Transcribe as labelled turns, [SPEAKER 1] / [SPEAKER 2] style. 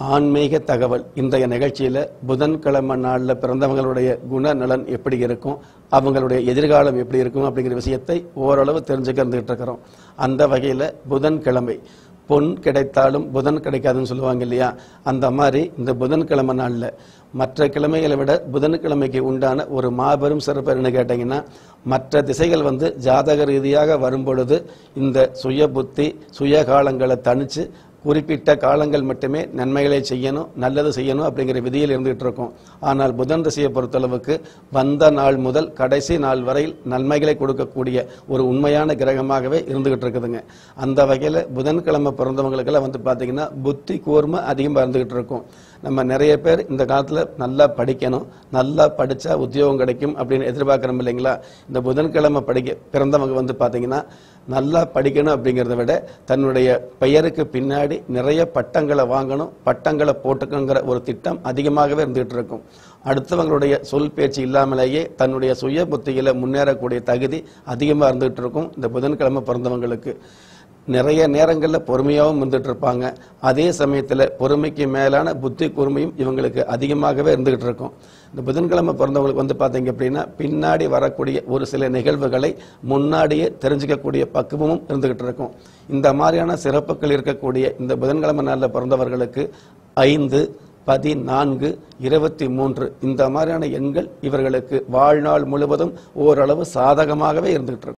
[SPEAKER 1] ஆன்மீக தகவல் இன்றைய நிகழ்ச்சியில புதன்கிழமை நாளில் பிறந்தவங்களுடைய குணநலன் எப்படி இருக்கும் அவங்களுடைய எதிர்காலம் எப்படி இருக்கும் அப்படிங்கிற விஷயத்தை ஓரளவு தெரிஞ்சுக்க இருந்துகிட்டு இருக்கிறோம் அந்த வகையில புதன்கிழமை பொன் கிடைத்தாலும் புதன் கிடைக்காதுன்னு சொல்லுவாங்க இல்லையா அந்த மாதிரி இந்த புதன்கிழமை நாளில் மற்ற கிழமைகளை விட புதன்கிழமைக்கு உண்டான ஒரு மாபெரும் சிறப்பு என்ன கேட்டீங்கன்னா மற்ற திசைகள் வந்து ஜாதக ரீதியாக வரும் பொழுது இந்த சுய புத்தி சுய காலங்களை தணிச்சு குறிப்பிட்ட காலங்கள் மட்டுமே நன்மைகளை செய்யணும் நல்லது செய்யணும் அப்படிங்கிற விதியில் இருந்துகிட்டு இருக்கும் ஆனால் புதன் திசையை பொறுத்தளவுக்கு வந்த நாள் முதல் கடைசி நாள் வரையில் நன்மைகளை கொடுக்கக்கூடிய ஒரு உண்மையான கிரகமாகவே இருந்துகிட்டு இருக்குதுங்க அந்த வகையில் புதன்கிழமை பிறந்தவங்களுக்கெல்லாம் வந்து பார்த்தீங்கன்னா புத்தி கூர்மை அதிகமாக இருந்துகிட்டு இருக்கும் நம்ம நிறைய பேர் இந்த காலத்தில் நல்லா படிக்கணும் நல்லா படித்தா உத்தியோகம் கிடைக்கும் அப்படின்னு எதிர்பார்க்குறோம் இல்லைங்களா இந்த புதன்கிழமை படிக்க பிறந்தவங்க வந்து பார்த்தீங்கன்னா நல்லா படிக்கணும் அப்படிங்கிறத விட தன்னுடைய பெயருக்கு பின்னாடி நிறைய பட்டங்களை வாங்கணும் பட்டங்களை போட்டுக்கணுங்கிற ஒரு திட்டம் அதிகமாகவே இருந்துகிட்டு இருக்கும் அடுத்தவங்களுடைய சொல் பேச்சு இல்லாமலேயே தன்னுடைய சுய புத்தியில முன்னேறக்கூடிய தகுதி அதிகமாக இருந்துகிட்டு இருக்கும் இந்த புதன்கிழமை பிறந்தவங்களுக்கு நிறைய நேரங்களில் பொறுமையாகவும் இருந்துட்டு இருப்பாங்க அதே சமயத்தில் பொறுமைக்கு மேலான புத்தி கூர்மையும் இவங்களுக்கு அதிகமாகவே இருந்துகிட்டு இருக்கும் இந்த புதன்கிழமை பிறந்தவங்களுக்கு வந்து பார்த்தீங்க அப்படின்னா பின்னாடி வரக்கூடிய ஒரு சில நிகழ்வுகளை முன்னாடியே தெரிஞ்சுக்கக்கூடிய பக்குவமும் இருந்துகிட்டு இருக்கும் இந்த மாதிரியான சிறப்புகள் இருக்கக்கூடிய இந்த புதன்கிழமை நாளில் பிறந்தவர்களுக்கு ஐந்து பதினான்கு இருபத்தி மூன்று இந்த மாதிரியான எண்கள் இவர்களுக்கு வாழ்நாள் முழுவதும் ஓரளவு சாதகமாகவே இருந்துகிட்டு இருக்கும்